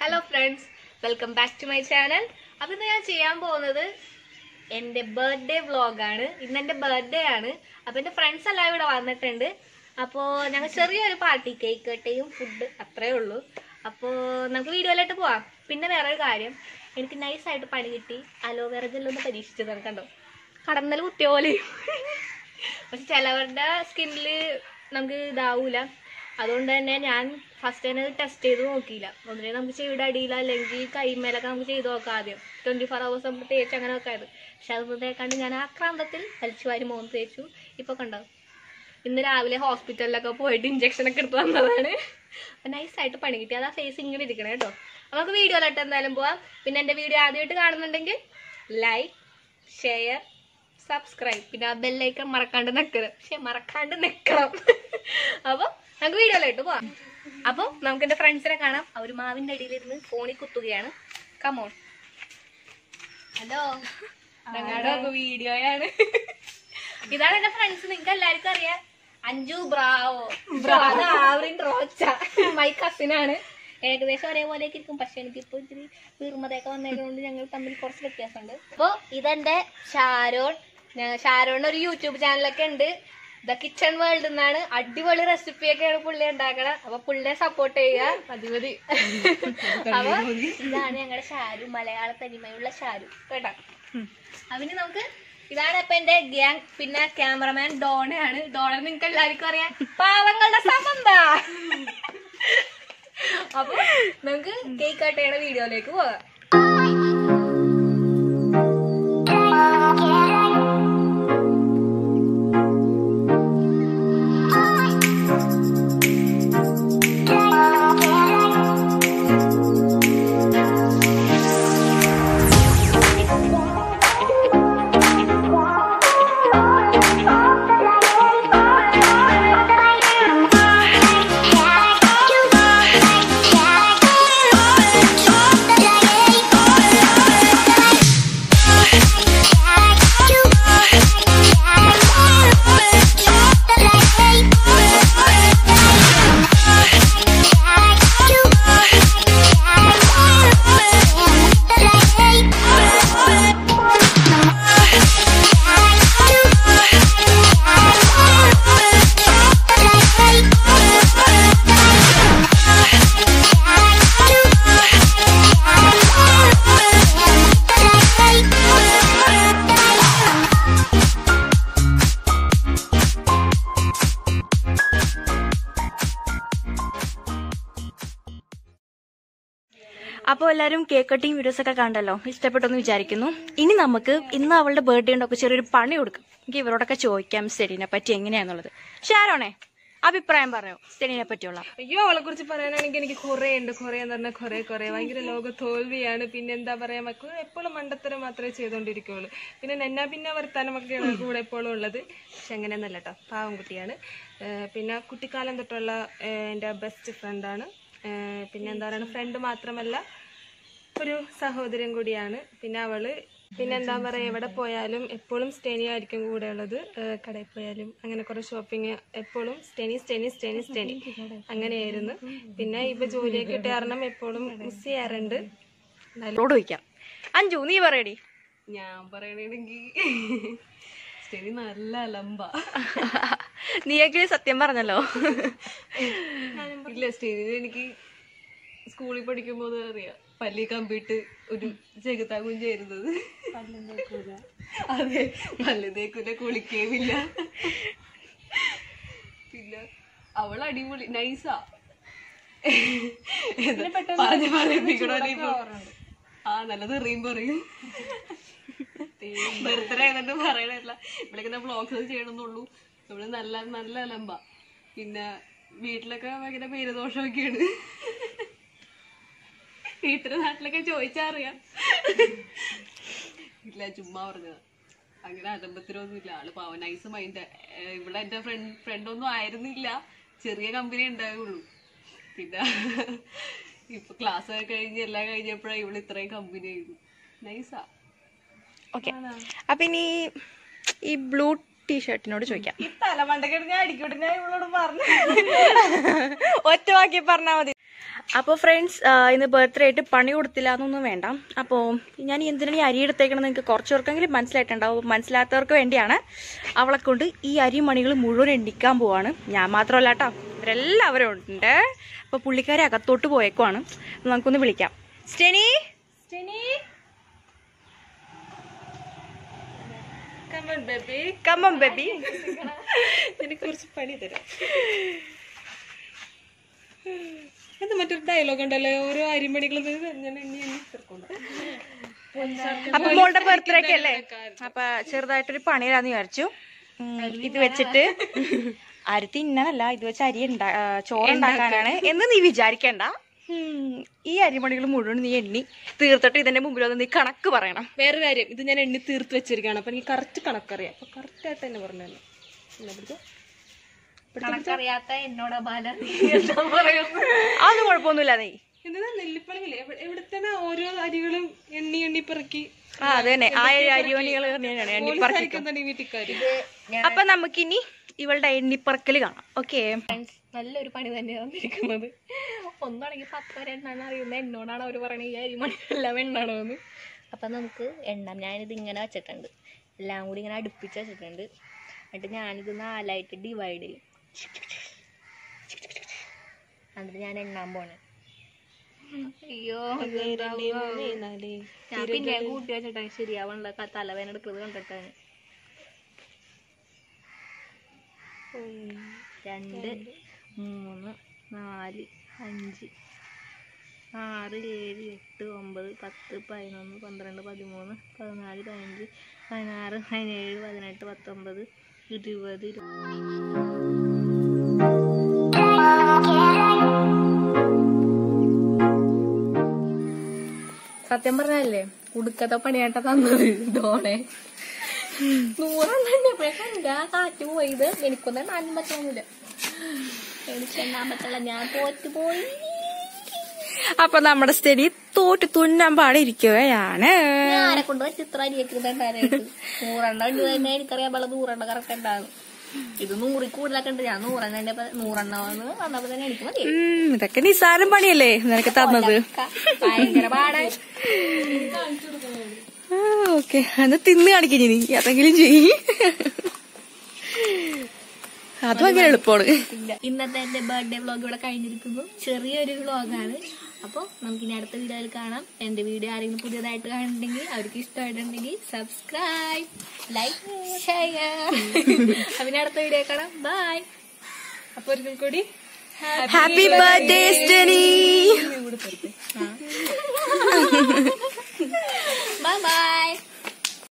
Hello friends welcome back to my channel അപ്പൊ ഇന്ന് ഞാൻ ചെയ്യാൻ പോകുന്നത് എന്റെ ബർത്ത്ഡേ വ്ളോഗാണ് ഇന്ന് എന്റെ ബർത്ത്ഡേ ആണ് അപ്പൊ എന്റെ ഫ്രണ്ട്സ് എല്ലാം ഇവിടെ വന്നിട്ടുണ്ട് അപ്പോ ഞങ്ങൾ ചെറിയൊരു പാർട്ടി കേക്ക് കട്ടയും ഫുഡ് അത്രേ ഉള്ളൂ അപ്പോ നമുക്ക് വീഡിയോയിലോട്ട് പോവാം പിന്നെ വേറൊരു കാര്യം എനിക്ക് നൈസായിട്ട് പണി കിട്ടി അലോവേറ ജെല്ലൊന്ന് പരീക്ഷിച്ചതാണ് കണ്ടോ കടന്നൽ കുത്തിയ പോലെ പക്ഷെ ചിലവരുടെ സ്കിന്നിൽ നമുക്ക് ഇതാവൂല അതുകൊണ്ട് തന്നെ ഞാൻ ഫസ്റ്റ് തന്നെ ടെസ്റ്റ് ചെയ്ത് നോക്കിയില്ല ഒന്നിനെ നമുക്ക് ചെവിയുടെ അടിയില്ല അല്ലെങ്കിൽ കൈമേലൊക്കെ നമുക്ക് ചെയ്ത് നോക്കാം ആദ്യം ട്വൻറ്റി ഫോർ ഹവേഴ്സ് നമുക്ക് തേച്ച് അങ്ങനെ വെക്കായത് പക്ഷെ അതൊന്നും തേക്കാണ്ട് ഞാൻ ആക്രാന്തത്തിൽ വലിച്ചു വാരി മോൻ തേച്ചു ഇപ്പോൾ കണ്ടോ ഇന്ന് രാവിലെ ഹോസ്പിറ്റലിലൊക്കെ പോയിട്ട് ഇഞ്ചക്ഷൻ ഒക്കെ എടുത്ത് വന്നതാണ് നൈസായിട്ട് പണി കിട്ടി അതാ ഫേസ് ഇങ്ങനെ ഇരിക്കണേ കേട്ടോ അപ്പൊ നമുക്ക് വീഡിയോയിലോട്ട് എന്തായാലും പോവാം പിന്നെ എൻ്റെ വീഡിയോ ആദ്യമായിട്ട് കാണുന്നുണ്ടെങ്കിൽ ലൈക്ക് ഷെയർ സബ്സ്ക്രൈബ് പിന്നെ ആ ബെല്ലൈക്കൺ മറക്കാണ്ട് നിൽക്കണം പക്ഷെ മറക്കാണ്ട് നിൽക്കണം അപ്പൊ നമുക്ക് വീഡിയോയിലോട്ട് പോവാം അപ്പൊ നമുക്ക് എന്റെ ഫ്രണ്ട്സിനെ കാണാം അവർ മാവിന്റെ അടിയിലിരുന്ന് ഫോണിൽ കുത്തുകയാണ് കമോൺ ഹലോ ഞങ്ങളുടെ വീഡിയോയാണ് ഇതാണ് എന്റെ ഫ്രണ്ട്സ് നിങ്ങൾക്ക് എല്ലാവർക്കും അറിയാം അഞ്ജു ബ്രാവോ അത് ആവറിൻ റോച്ച മൈ കസിനാണ് ഏകദേശം ഒരേപോലെ ഇരിക്കും പക്ഷെ എനിക്കിപ്പോ ഇത്തിരി വീർമതയൊക്കെ വന്നതുകൊണ്ട് ഞങ്ങൾ തമ്മിൽ കുറച്ച് വ്യത്യാസമുണ്ട് അപ്പൊ ഇതെന്റെ ഷാരോൺ ഞാൻ- ഷാരോണിന് ഒരു യൂട്യൂബ് ചാനലൊക്കെ ഉണ്ട് ദ കിച്ചൺ വേൾഡ് എന്നാണ് അടിപൊളി റെസിപ്പിയൊക്കെയാണ് പുള്ളി ഉണ്ടാക്കണത് അപ്പൊ പുള്ളിയെ സപ്പോർട്ട് ചെയ്യുക മതി അപ്പൊ ഇതാണ് ഞങ്ങളുടെ ഷാരു മലയാള തനിമയുള്ള ഷാരു കേട്ടോ അവന് നമുക്ക് ഇതാണ് ഇപ്പൊ എന്റെ ഗ്യാങ് പിന്നെ ക്യാമറമാൻ ഡോണയാണ് ഡോണ നിങ്ങൾക്ക് എല്ലാവർക്കും അറിയാം പാവങ്ങളുടെ സംബന്ധ അപ്പൊ നമുക്ക് കേക്ക് കട്ട് ചെയ്യണ വീഡിയോയിലേക്ക് പോകാം അപ്പോൾ എല്ലാവരും കേക്ക് കട്ടിങ് വീഡിയോസ് ഒക്കെ കണ്ടല്ലോ ഇഷ്ടപ്പെട്ടെന്ന് വിചാരിക്കുന്നു ഇനി നമുക്ക് ഇന്ന് അവളുടെ ബർത്ത്ഡേ ഉണ്ടൊക്കെ ചെറിയൊരു പണി കൊടുക്കും എനിക്ക് ഇവരോടൊക്കെ ചോദിക്കാം സ്റ്റെഡിനെ പറ്റി എങ്ങനെയാന്നുള്ളത് ഷാരോണേ അഭിപ്രായം പറയോ സ്റ്റെഡിനെ പറ്റിയുള്ള അയ്യോ അവളെ കുറിച്ച് പറയാനാണെങ്കിൽ എനിക്ക് കുറെ ഉണ്ട് കുറെ എന്ന് പറഞ്ഞാൽ കുറെ കുറെ ഭയങ്കര ലോക തോൽവിയാണ് പിന്നെ എന്താ പറയാ മക്കൾ എപ്പോഴും മണ്ടത്തരം മാത്രമേ ചെയ്തുകൊണ്ടിരിക്കുള്ളൂ പിന്നെ എന്നാ പിന്നെ വർത്താനമൊക്കെയാണ് കൂടെ എപ്പോഴും ഉള്ളത് പക്ഷെ അങ്ങനെയൊന്നല്ല കേട്ടോ പാവം കുട്ടിയാണ് ഏഹ് പിന്നെ കുട്ടിക്കാലം തൊട്ടുള്ള ഏഹ് എൻ്റെ ബെസ്റ്റ് ഫ്രണ്ടാണ് പിന്നെ എന്താ പറയുക ഫ്രണ്ട് മാത്രമല്ല ഒരു സഹോദരൻ കൂടിയാണ് പിന്നെ അവള് പിന്നെ എന്താ പറയാ എവിടെ പോയാലും എപ്പോഴും സ്റ്റെനി ആയിരിക്കും കൂടെ ഉള്ളത് ഏഹ് കടയിൽ പോയാലും അങ്ങനെ കുറെ ഷോപ്പിംഗ് എപ്പോഴും സ്റ്റെനി സ്റ്റെനി സ്റ്റെനി സ്റ്റെനി അങ്ങനെയായിരുന്നു പിന്നെ ഇപ്പൊ ജോലിയൊക്കെ കിട്ടിയ കാരണം എപ്പോഴും മിസ് ചെയ്യാറുണ്ട് അവളോട് ചോദിക്കാം അഞ്ജു നീ പറയടി ഞാൻ പറയണെങ്കിൽ സ്റ്റെനി നല്ല അലമ്പ നീയൊക്കെ സത്യം പറഞ്ഞല്ലോ ഇല്ല സ്റ്റെനി എനിക്ക് സ്കൂളിൽ പഠിക്കുമ്പോൾ അറിയാം പല്ലി കമ്പിട്ട് ഒരു ചെകുത്താ കുഞ്ചായിരുന്നത് അതെ പല്ല് തേക്കൂല കുളിക്കുകയുമില്ല പിന്നെ അവൾ അടിപൊളി നൈസാ പറഞ്ഞ് പറയിപ്പിക്കണോ ആ നല്ലത് എറിയും പറയും ബർത്ത്ഡേ ആയതുകൊണ്ട് പറയണല്ല ഇവിടെയൊക്കെ വ്ളോഗ്സ് ചെയ്യണമെന്നുള്ളൂ നമ്മള് നല്ല നല്ല അലമ്പ പിന്നെ വീട്ടിലൊക്കെ ഭയങ്കര പേരുദോഷമൊക്കെയാണ് വീട്ടിലെ നാട്ടിലൊക്കെ ചോദിച്ചാ അറിയാം ഇല്ല ചുമ്മാ പറഞ്ഞത് അങ്ങനെ അലമ്പത്തിനൊന്നും ഇല്ല ആള് പാവ നൈസ് മൈൻഡ് ഇവിടെ എന്റെ ഫ്രണ്ട് ഫ്രണ്ടൊന്നും ആയിരുന്നില്ല ചെറിയ കമ്പനി ഉണ്ടാവുള്ളൂ പിന്നെ ഇപ്പൊ ക്ലാസ് ഒക്കെ കഴിഞ്ഞ് എല്ലാം കഴിഞ്ഞപ്പോഴാണ് ഇവിടെ ഇത്രയും കമ്പനി ആയിരുന്നു നൈസാ ഓക്കെ അപ്പൊ ഇനി ഈ ബ്ലൂ ടീഷർട്ടിനോട് ചോദിക്കാം ഈ തലമണ്ടക്കെട്ട് ഞാൻ അടിക്കോട്ടെ ഞാൻ ഇവളോട് പറഞ്ഞു ഒറ്റ വാക്കി പറഞ്ഞാ മതി അപ്പോൾ ഫ്രണ്ട്സ് ഇന്ന് ബർത്ത്ഡേ ആയിട്ട് പണി കൊടുത്തില്ല എന്നൊന്നും വേണ്ട അപ്പോൾ ഞാൻ ഈ എന്തിനാണ് ഈ അരി എടുത്തേക്കണമെന്ന് നിങ്ങൾക്ക് കുറച്ച് പേർക്കെങ്കിലും മനസ്സിലായിട്ടുണ്ടാവും മനസ്സിലാത്തവർക്ക് വേണ്ടിയാണ് അവളെ കൊണ്ട് ഈ അരി മണികൾ മുഴുവൻ എണ്ണിക്കാൻ പോവാണ് ഞാൻ മാത്രമല്ല കേട്ടോ ഇവരെല്ലാവരും ഉണ്ട് അപ്പോൾ പുള്ളിക്കാരെ അകത്തോട്ട് പോയേക്കുവാണ് അപ്പോൾ നമുക്കൊന്ന് വിളിക്കാം സ്റ്റെനി കമൺ ബേബി കമ്മം ബേബി എനിക്ക് കുറച്ച് പണി തരാം അത് മറ്റൊരു ഡയലോഗ് ഉണ്ടല്ലോ ഓരോ അരിമണികളും ഞാൻ എണ്ണി എണ്ണി തീർക്കുന്നു അപ്പൊ മോളുടെ ബർത്ത്ഡേ ഒക്കെ അല്ലേ അപ്പൊ ചെറുതായിട്ടൊരു പണിയിലാന്ന് വിചാരിച്ചു ഉം, ഇത് വെച്ചിട്ട് അരി തിന്നാനല്ല ഇത് വെച്ച് അരി ഉണ്ടാ- ആ, ചോറുണ്ടാക്കാനാണ് എന്ന് നീ വിചാരിക്കണ്ട ഉം, ഈ അരിമണികൾ മുഴുവൻ നീ എണ്ണി തീർത്തിട്ട് ഇതിന്റെ മുമ്പിൽ വന്ന് നീ കണക്ക് പറയണം വേറെ കാര്യം ഇത് ഞാൻ എണ്ണി തീർത്ത് വെച്ചിരിക്കുകയാണ് അപ്പൊ എനിക്ക് കറക്റ്റ് കണക്കറിയാം അപ്പൊ കറക്റ്റ് ആയിട്ട് തന്നെ പറഞ്ഞല്ലോ എന്നെ പിടിച്ചോ. കണക്കറിയാത്ത എന്നോട് ബാല എന്താ പറയുന്നത് അതൊന്നും കുഴപ്പമൊന്നുമില്ല നീ എന്താ നെല്ലിപ്പളകില്ലേ എവിടെ തന്നെ ഓരോ അരികളും എണ്ണി എണ്ണി പെറുക്കി ആ അത് തന്നെ ആ അരിമണികൾ എണ്ണിപ്പറക്കിക്കും എന്താണ് ഈ വീട്ടിക്കാര് അപ്പൊ നമുക്കിനി ഇവളുടെ എണ്ണിപ്പറക്കല് കാണാം ഓക്കേ ഫ്രണ്ട്സ് നല്ലൊരു പണി തന്നെയാണ് വന്നിരിക്കുന്നത് ഒന്നാണെങ്കിൽ പത്ത് വരെ എണ്ണാണ് അറിയുന്നത് എന്നോടാണ് അവർ പറയുന്നത് ഈ അരിമണി എല്ലാം എണ്ണാണോ എന്ന് അപ്പം നമുക്ക് എണ്ണാം ഞാനിത് ഇങ്ങനെ വെച്ചിട്ടുണ്ട് എല്ലാം കൂടി ഇങ്ങനെ അടുപ്പിച്ച് വെച്ചിട്ടുണ്ട് എന്നിട്ട് ഞാനിത് നാലായിട്ട് ഡിവൈഡ് ചെയ്യും എന്നിട്ട് ഞാൻ എണ്ണാൻ പോണേ അയ്യോ ഇതെന്താവുക? ഞാൻ പിന്നെ കൂട്ടി വെച്ചിട്ടാണ് ശരിയാവണല്ലോ ക- തലവേദന എടുക്കുന്നത് കണ്ടിട്ടാണ് രണ്ട് മൂന്ന് നാല് അഞ്ച് ആറ് ഏഴ് എട്ട് ഒമ്പത് പത്ത് പതിനൊന്ന് പന്ത്രണ്ട് പതിമൂന്ന് പതിനാല് പതിനഞ്ച് പതിനാറ് പതിനേഴ് പതിനെട്ട് പത്തൊമ്പത് ഇരുപത് ഇരു- സത്യം പറഞ്ഞല്ലേ ഉടുക്കത്തെ പണിയായിട്ട തന്നത് ഡോണെ നൂറെണ്ണം എപ്പോഴൊക്കെ കാറ്റ് പോയത് എനിക്കൊന്നും എണ്ണാനും പറ്റുന്നില്ല എനിക്ക് എണ്ണാൻ പറ്റില്ല ഞാൻ തോറ്റു പോയി അപ്പൊ നമ്മുടെ സ്റ്റഡി തോറ്റ് തുന്നാൻ പാടിരിക്കുകയാണ് ആരെ കൊണ്ട് വെച്ച് ഇത്ര അരിയൊക്കെ ഉണ്ടായിട്ട് നൂറെണ്ണം ഉണ്ട് തന്നെ എനിക്കറിയാൻ പാടില്ല നൂറെണ്ണം കറക്റ്റ് ഉണ്ടാകും ഇത് നൂറിൽ കൂടുതലൊക്കെ ഉണ്ട് ഞാൻ നൂറെണ്ണം നൂറെണ്ണം വന്നപ്പോ തന്നെ എനിക്ക് മതി ഉം, ഇതൊക്കെ നിസ്സാരം പണിയല്ലേ നിനക്ക് തന്നത് ഭയങ്കര പാടായി ഓക്കെ എന്നാ തിന്ന് കാണിക്കും നീ അതെങ്കിലും ചെയ്യ് അതും അങ്ങനെ എളുപ്പമാണ് ഇല്ല. ഇന്നത്തെ എന്റെ ബർത്ത്ഡേ വ്ളോഗ് ഇവിടെ കഴിഞ്ഞിരിക്കുന്നു ചെറിയൊരു വ്ളോഗാണ് അപ്പോൾ നമുക്കിനി അടുത്ത വീഡിയോയിൽ കാണാം എന്റെ വീഡിയോ ആരെങ്കിലും പുതിയതായിട്ട് കാണുന്നുണ്ടെങ്കിൽ അവർക്ക് ഇഷ്ടമായിട്ടുണ്ടെങ്കിൽ സബ്സ്ക്രൈബ് ലൈക്ക് ഷെയർ പിന്നെ അടുത്ത വീഡിയോ കാണാം ബൈ അപ്പൊ ഒരിക്കൽ കൂടി happy birthday Steny bye by